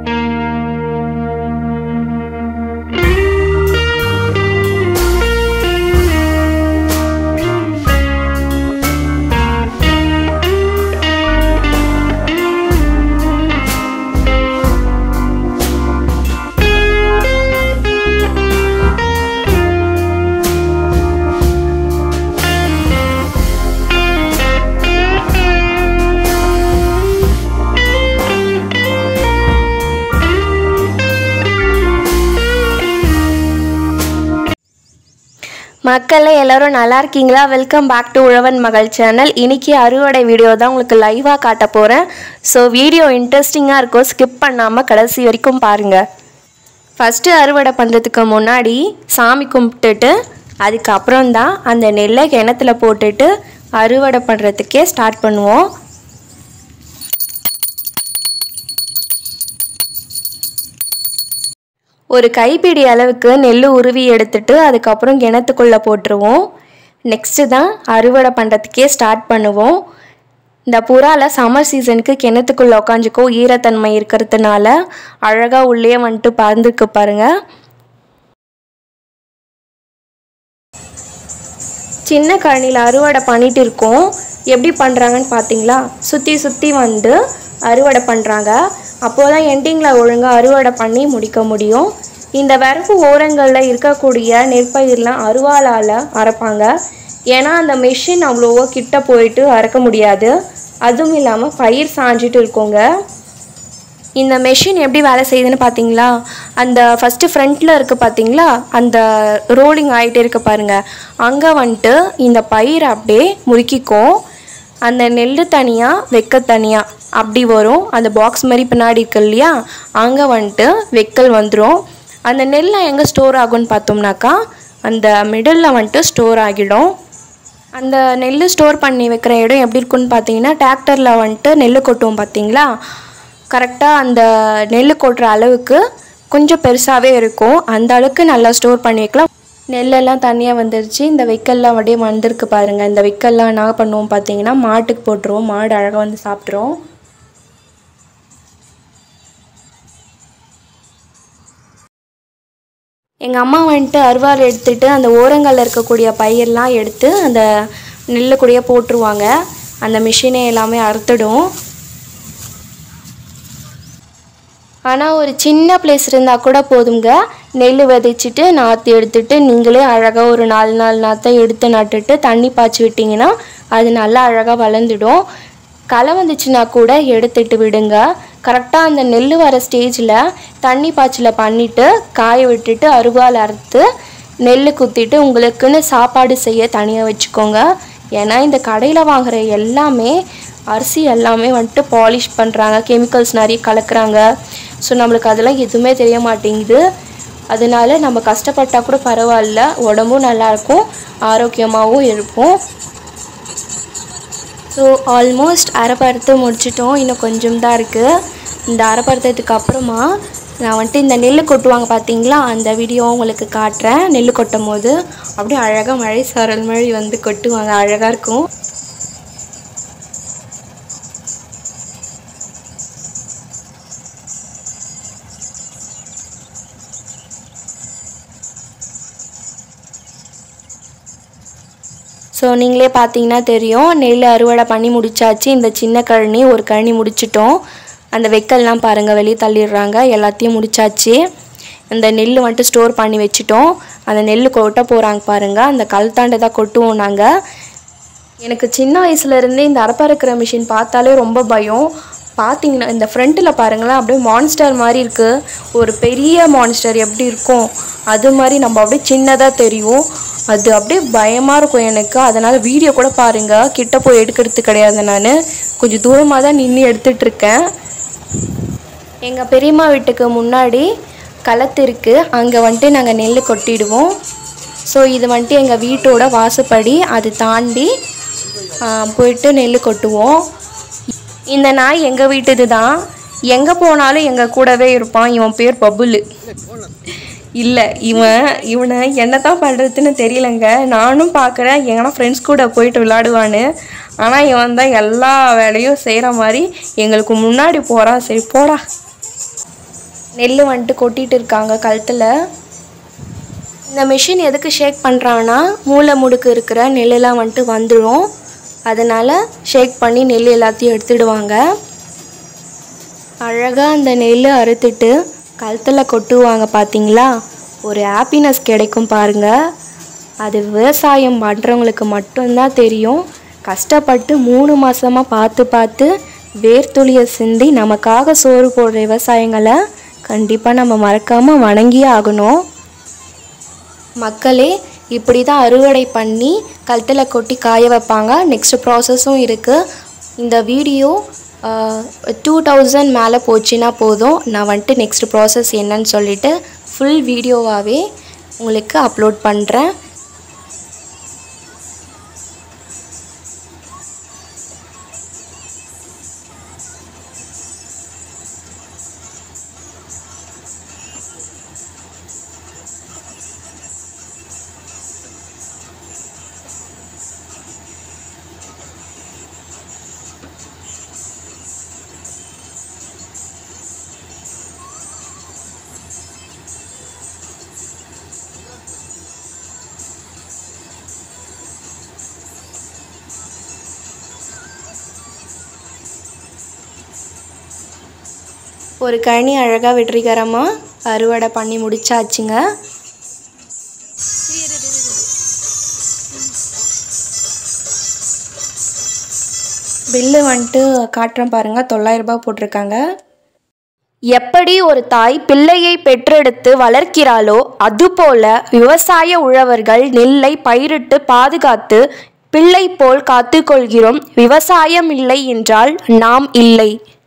மக்களே எல்லாரும் நல்லா இருக்கீங்களா வெல்கம் பேக் டு உழவன் மகள் சேனல் இன்னைக்கு அறுவடை வீடியோ தான் உங்களுக்கு லைவாக காட்ட போகிறேன் ஸோ வீடியோ இன்ட்ரெஸ்டிங்காக இருக்கும் ஸ்கிப் பண்ணாமல் கடைசி வரைக்கும் பாருங்கள் ஃபஸ்ட்டு அறுவடை பண்ணுறதுக்கு முன்னாடி சாமி கும்பிட்டுட்டு அதுக்கப்புறம் தான் அந்த நெல்லை கிணத்துல போட்டுட்டு அறுவடை பண்ணுறதுக்கே ஸ்டார்ட் பண்ணுவோம் ஒரு கைப்பிடி அளவுக்கு நெல் உருவி எடுத்துட்டு அதுக்கப்புறம் கிணத்துக்குள்ளே போட்டுருவோம் நெக்ஸ்ட்டு தான் அறுவடை பண்ணுறதுக்கே ஸ்டார்ட் பண்ணுவோம் இந்த புறால சம்மர் சீசனுக்கு கிணத்துக்குள்ளே உக்காஞ்சிக்கோ ஈரத்தன்மை இருக்கிறதுனால அழகாக உள்ளே வந்துட்டு பறந்துருக்கு பாருங்க சின்ன கழனியில் அறுவடை பண்ணிட்டு இருக்கோம் எப்படி பண்ணுறாங்கன்னு பார்த்தீங்களா சுற்றி சுற்றி வந்து அறுவடை பண்ணுறாங்க அப்போ தான் எண்டிங்கில் ஒழுங்காக அறுவடை பண்ணி முடிக்க முடியும் இந்த வரப்பு ஓரங்களில் இருக்கக்கூடிய நெற்பயிர்லாம் அருவாளால் அரைப்பாங்க ஏன்னா அந்த மெஷின் அவ்வளோவோ கிட்ட போயிட்டு அறுக்க முடியாது அதுவும் இல்லாமல் பயிர் சாஞ்சிட்டு இருக்கோங்க இந்த மெஷின் எப்படி வேலை செய்யுதுன்னு பார்த்தீங்களா அந்த ஃபஸ்ட்டு ஃப்ரண்ட்டில் இருக்குது பார்த்தீங்களா அந்த ரோலிங் ஆகிட்டே இருக்கு பாருங்க அங்கே வந்துட்டு இந்த பயிர் அப்படியே முறுக்கிக்கும் அந்த நெல் தனியாக வெக்க தனியாக அப்படி வரும் அந்த பாக்ஸ் மாதிரி பின்னாடி இருக்கு இல்லையா அங்கே வந்துட்டு வெக்கல் வந்துடும் அந்த நெல்லை எங்கே ஸ்டோர் ஆகும்னு பார்த்தோம்னாக்கா அந்த மிடில் வந்துட்டு ஸ்டோர் ஆகிடும் அந்த நெல் ஸ்டோர் பண்ணி வைக்கிற இடம் எப்படி இருக்குன்னு பார்த்தீங்கன்னா டிராக்டரில் வந்துட்டு நெல் கொட்டுவோம் பார்த்தீங்களா கரெக்டாக அந்த நெல் கொட்டுற அளவுக்கு கொஞ்சம் பெருசாகவே இருக்கும் அந்த அளவுக்கு நல்லா ஸ்டோர் பண்ணி வைக்கலாம் நெல்லெல்லாம் தனியாக வந்துருச்சு இந்த வைக்கல்லாம் அப்படியே வந்திருக்கு பாருங்கள் இந்த வைக்கல்லாம் என்ன பண்ணுவோம் பார்த்தீங்கன்னா மாட்டுக்கு போட்டுருவோம் மாடு அழகாக வந்து சாப்பிட்ருவோம் எங்கள் அம்மா வந்துட்டு அருவாள் எடுத்துட்டு அந்த ஓரங்களில் இருக்கக்கூடிய பயிரெலாம் எடுத்து அந்த நெல்லு கூடயே போட்டுருவாங்க அந்த மிஷினே எல்லாமே அறுத்துடும் ஆனால் ஒரு சின்ன பிளேஸ் இருந்தால் கூட போதுங்க நெல் விதைச்சிட்டு நாற்று எடுத்துட்டு நீங்களே அழகாக ஒரு நாலு நாலு நாற்றை எடுத்து நட்டுட்டு தண்ணி பாய்ச்சி விட்டிங்கன்னா அது நல்லா அழகாக வளர்ந்துடும் களை வந்துச்சுன்னா கூட எடுத்துட்டு விடுங்க கரெக்டாக அந்த நெல் வர ஸ்டேஜில் தண்ணி பாய்ச்சலை பண்ணிவிட்டு காய விட்டுட்டு அருவாள் அறுத்து நெல் குத்திட்டு உங்களுக்குன்னு சாப்பாடு செய்ய தனியாக வச்சுக்கோங்க ஏன்னா இந்த கடையில் வாங்குற எல்லாமே அரிசி எல்லாமே வந்துட்டு பாலிஷ் பண்ணுறாங்க கெமிக்கல்ஸ் நிறைய கலக்குறாங்க ஸோ நம்மளுக்கு அதெல்லாம் எதுவுமே தெரிய மாட்டேங்குது அதனால நம்ம கஷ்டப்பட்டால் கூட பரவாயில்ல உடம்பும் நல்லாயிருக்கும் ஆரோக்கியமாகவும் இருப்போம் ஸோ ஆல்மோஸ்ட் அரைப்பறுத்து முடிச்சிட்டோம் இன்னும் கொஞ்சம் தான் இருக்குது இந்த அரைப்பறுத்ததுக்கு அப்புறமா நான் வந்துட்டு இந்த நெல் கொட்டுவாங்க பார்த்தீங்களா அந்த வீடியோ உங்களுக்கு காட்டுறேன் நெல் கொட்டும் போது அப்படியே அழகாக மழை சாரல் மழை வந்து கொட்டுவாங்க அழகாக இருக்கும் ஸோ நீங்களே பார்த்தீங்கன்னா தெரியும் நெல் அறுவடை பண்ணி முடிச்சாச்சு இந்த சின்ன கழனி ஒரு கழனி முடிச்சிட்டோம் அந்த வெக்கல்லாம் பாருங்கள் வெளியே தள்ளிடுறாங்க எல்லாத்தையும் முடிச்சாச்சு இந்த நெல் வந்துட்டு ஸ்டோர் பண்ணி வச்சுட்டோம் அந்த நெல் கொட்ட போகிறாங்க பாருங்கள் அந்த கல்தாண்டை தான் கொட்டுவோம் நாங்கள் எனக்கு சின்ன வயசுலேருந்தே இந்த அரப்பறுக்கிற மிஷின் பார்த்தாலே ரொம்ப பயம் பார்த்தீங்கன்னா இந்த ஃப்ரண்ட்டில் பாருங்களேன் அப்படியே மான்ஸ்டர் மாதிரி இருக்குது ஒரு பெரிய மான்ஸ்டர் எப்படி இருக்கும் அது மாதிரி நம்ம அப்படியே சின்னதாக தெரியும் அது அப்படியே பயமாக இருக்கும் எனக்கு அதனால் வீடியோ கூட பாருங்கள் கிட்ட போய் எடுக்கிறது கிடையாது நான் கொஞ்சம் தூரமாக தான் நின்று எடுத்துட்ருக்கேன் எங்கள் பெரியம்மா வீட்டுக்கு முன்னாடி களத்து இருக்குது அங்கே வந்துட்டு நாங்கள் நெல் கொட்டிடுவோம் ஸோ இது வந்துட்டு எங்கள் வீட்டோட வாசப்படி அது தாண்டி ஆ, போயிட்டு நெல் கொட்டுவோம் இந்த நாய் எங்கள் வீட்டுது தான் எங்கே போனாலும் எங்கள் கூடவே இருப்பான் இவன் பேர் பபுலு இல்லை இவன் இவனை என்ன தான் பண்ணுறதுன்னு தெரியலங்க நானும் பார்க்குறேன் எங்கன்னா ஃப்ரெண்ட்ஸ் கூட போயிட்டு விளாடுவான்னு ஆனால் இவன் தான் எல்லா வேலையும் செய்கிற மாதிரி எங்களுக்கு முன்னாடி போகிறான் சரி போடா நெல் வந்துட்டு கொட்டிட்டு இருக்காங்க கழுத்தில் இந்த மிஷின் எதுக்கு ஷேக் பண்ணுறாங்கன்னா மூளை முடுக்கு இருக்கிற நெல்லெல்லாம் வந்துட்டு வந்துடும் அதனால் ஷேக் பண்ணி நெல் எல்லாத்தையும் எடுத்துடுவாங்க அழகாக அந்த நெல் அறுத்துட்டு கழுத்தில் கொட்டுவாங்க பார்த்தீங்களா ஒரு ஹாப்பினஸ் கிடைக்கும் பாருங்க அது விவசாயம் பண்ணுறவங்களுக்கு மட்டும்தான் தெரியும் கஷ்டப்பட்டு மூணு மாதமாக பார்த்து பார்த்து வேர்த்துளியை சிந்தி நமக்காக சோறு போடுற விவசாயங்களை கண்டிப்பாக நம்ம மறக்காமல் வணங்கியே ஆகணும் மக்களே இப்படி தான் அறுவடை பண்ணி கழுத்தில் கொட்டி காய வைப்பாங்க நெக்ஸ்ட் ப்ராசஸும் இருக்குது இந்த வீடியோ டூ தௌசண்ட் மேலே போச்சுன்னா போதும் நான் வந்துட்டு நெக்ஸ்ட் ப்ராசஸ் என்னன்னு சொல்லிட்டு ஃபுல் வீடியோவாகவே உங்களுக்கு அப்லோட் பண்ணுறேன் ஒரு கழனி அழகாக வெற்றிகரமாக அறுவடை பண்ணி முடிச்சாச்சுங்க பில்லு வந்துட்டு காட்டுறேன் பாருங்கள் தொள்ளாயிரம் ரூபாய் போட்டிருக்காங்க எப்படி ஒரு தாய் பிள்ளையை பெற்றெடுத்து வளர்க்கிறாளோ அதுபோல விவசாய உழவர்கள் நெல்லை பயிரிட்டு பாதுகாத்து பிள்ளை போல் காத்துக்கொள்கிறோம் விவசாயம் இல்லை என்றால் நாம் இல்லை